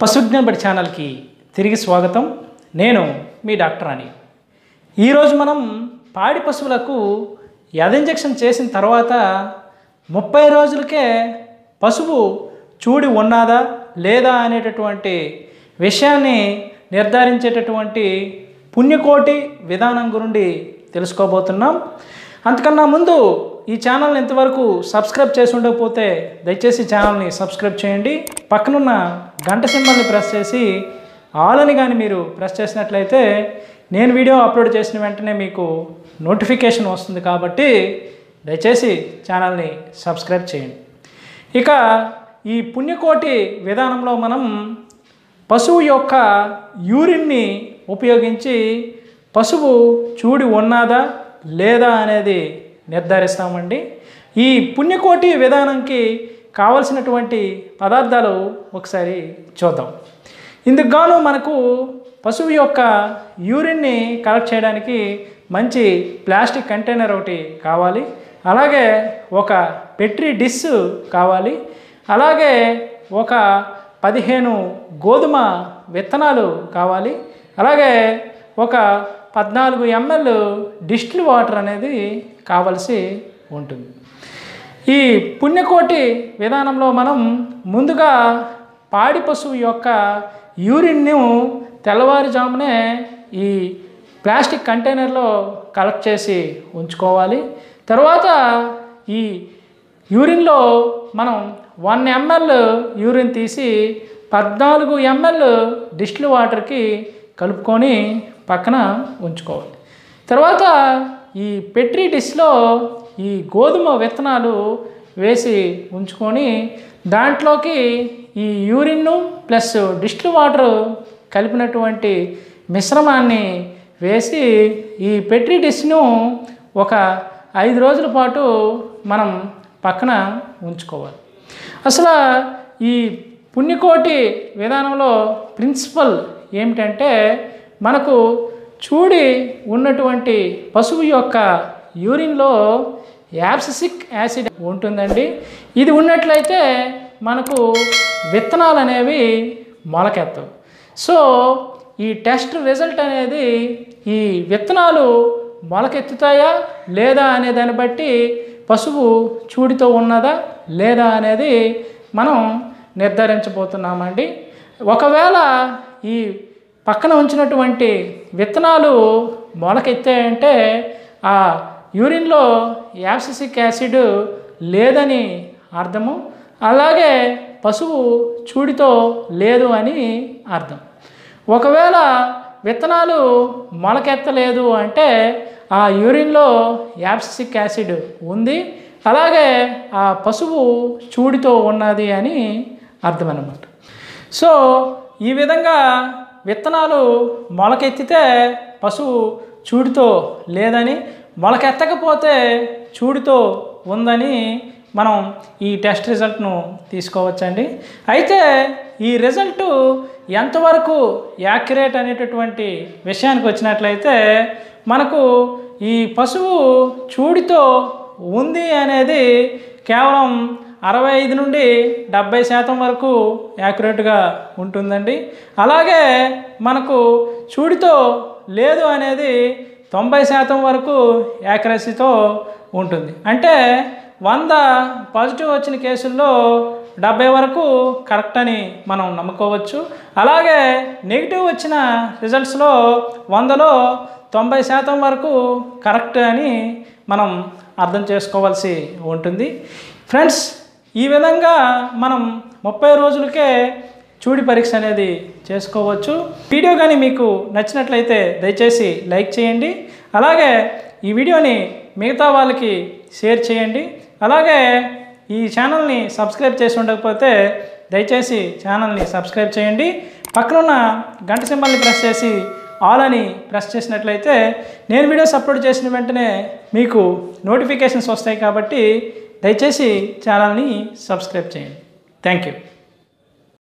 పశుజ్ఞానబడి ఛానల్కి తిరిగి స్వాగతం నేను మీ డాక్టర్ అని ఈరోజు మనం పాడి పశువులకు యద ఇంజెక్షన్ చేసిన తర్వాత ముప్పై రోజులకే పశువు చూడి ఉన్నదా లేదా అనేటటువంటి విషయాన్ని నిర్ధారించేటటువంటి పుణ్యకోటి విధానం గురించి తెలుసుకోబోతున్నాం అంతకన్నా ముందు ఈ ఛానల్ని ఇంతవరకు సబ్స్క్రైబ్ చేసి ఉండకపోతే దయచేసి ఛానల్ని సబ్స్క్రైబ్ చేయండి పక్కనున్న గంట సింబల్ని ప్రెస్ చేసి ఆల్ అని కానీ మీరు ప్రెస్ చేసినట్లయితే నేను వీడియో అప్లోడ్ చేసిన వెంటనే మీకు నోటిఫికేషన్ వస్తుంది కాబట్టి దయచేసి ఛానల్ని సబ్స్క్రైబ్ చేయండి ఇక ఈ పుణ్యకోటి విధానంలో మనం పశువు యొక్క యూరిన్ని ఉపయోగించి పశువు చూడి ఉన్నదా లేదా అనేది నిర్ధారిస్తామండి ఈ పుణ్యకోటి విధానంకి కావలసినటువంటి పదార్థాలు ఒకసారి చూద్దాం ఇందుకు గాను మనకు పశువు యొక్క యూరిన్ని కలెక్ట్ చేయడానికి మంచి ప్లాస్టిక్ కంటైనర్ ఒకటి కావాలి అలాగే ఒక పెట్రీ డిస్ కావాలి అలాగే ఒక పదిహేను గోధుమ విత్తనాలు కావాలి అలాగే ఒక పద్నాలుగు ఎంఎల్ డిస్టిల్ వాటర్ అనేది కావలసి ఉంటుంది ఈ పుణ్యకోటి విధానంలో మనం ముందుగా పాడి పశువు యొక్క యూరిన్ను తెల్లవారుజామునే ఈ ప్లాస్టిక్ కంటైనర్లో కలెక్ట్ చేసి ఉంచుకోవాలి తర్వాత ఈ యూరిన్లో మనం వన్ ఎంఎల్ యూరిన్ తీసి పద్నాలుగు ఎంఎల్ డిస్టిల్ వాటర్కి కలుపుకొని పక్కన ఉంచుకోవాలి తర్వాత ఈ పెట్రీ డిష్లో ఈ గోధుమ విత్తనాలు వేసి ఉంచుకొని దాంట్లోకి ఈ యూరిన్ను ప్లస్ డిస్టిల్ వాటర్ కలిపినటువంటి మిశ్రమాన్ని వేసి ఈ పెట్రీ డిష్ను ఒక ఐదు రోజుల పాటు మనం పక్కన ఉంచుకోవాలి అసలు ఈ పుణ్యకోటి విధానంలో ప్రిన్సిపల్ ఏమిటంటే మనకు చూడి ఉన్నటువంటి పశువు యొక్క యూరిన్లో యాప్సిసిక్ యాసిడ్ ఉంటుందండి ఇది ఉన్నట్లయితే మనకు విత్తనాలు అనేవి మొలకెత్తవు సో ఈ టెస్ట్ రిజల్ట్ అనేది ఈ విత్తనాలు మొలకెత్తుతాయా లేదా అనే దాన్ని బట్టి పశువు చూడితో ఉన్నదా లేదా అనేది మనం నిర్ధారించబోతున్నామండి ఒకవేళ ఈ పక్కన ఉంచినటువంటి విత్తనాలు మొలకెత్తాయంటే ఆ యూరిన్లో యాప్సిసిక్ యాసిడ్ లేదని అర్థము అలాగే పశువు చూడితో లేదు అని అర్థం ఒకవేళ విత్తనాలు మొలకెత్తలేదు అంటే ఆ యూరిన్లో యాప్సిక్ యాసిడ్ ఉంది అలాగే ఆ పశువు చూడితో ఉన్నది అని అర్థం అనమాట సో ఈ విధంగా విత్తనాలు మొలకెత్తితే పశువు చూడితో లేదని మొలకెత్తకపోతే చూడితో ఉందని మనం ఈ టెస్ట్ రిజల్ట్ను తీసుకోవచ్చండి అయితే ఈ రిజల్ట్ ఎంతవరకు యాక్యురేట్ అనేటటువంటి విషయానికి వచ్చినట్లయితే మనకు ఈ పశువు చూడితో ఉంది అనేది కేవలం అరవై ఐదు నుండి డెబ్బై శాతం వరకు యాక్యురేట్గా ఉంటుందండి అలాగే మనకు చూడితో లేదు అనేది తొంభై శాతం వరకు యాక్యురసీతో ఉంటుంది అంటే వంద పాజిటివ్ వచ్చిన కేసుల్లో డెబ్బై వరకు కరెక్ట్ అని మనం నమ్ముకోవచ్చు అలాగే నెగిటివ్ వచ్చిన రిజల్ట్స్లో వందలో తొంభై శాతం వరకు కరెక్ట్ అని మనం అర్థం చేసుకోవాల్సి ఉంటుంది ఫ్రెండ్స్ ఈ విధంగా మనం ముప్పై రోజులకే చూడి పరీక్ష అనేది చేసుకోవచ్చు వీడియో కానీ మీకు నచ్చినట్లయితే దయచేసి లైక్ చేయండి అలాగే ఈ వీడియోని మిగతా వాళ్ళకి షేర్ చేయండి అలాగే ఈ ఛానల్ని సబ్స్క్రైబ్ చేసి ఉండకపోతే దయచేసి ఛానల్ని సబ్స్క్రైబ్ చేయండి పక్కనున్న గంట సింబల్ని ప్రెస్ చేసి ఆల్ అని ప్రెస్ చేసినట్లయితే నేను వీడియోస్ అప్లోడ్ చేసిన వెంటనే మీకు నోటిఫికేషన్స్ వస్తాయి కాబట్టి దయచేసి ఛానల్ని సబ్స్క్రైబ్ చేయండి థ్యాంక్ యూ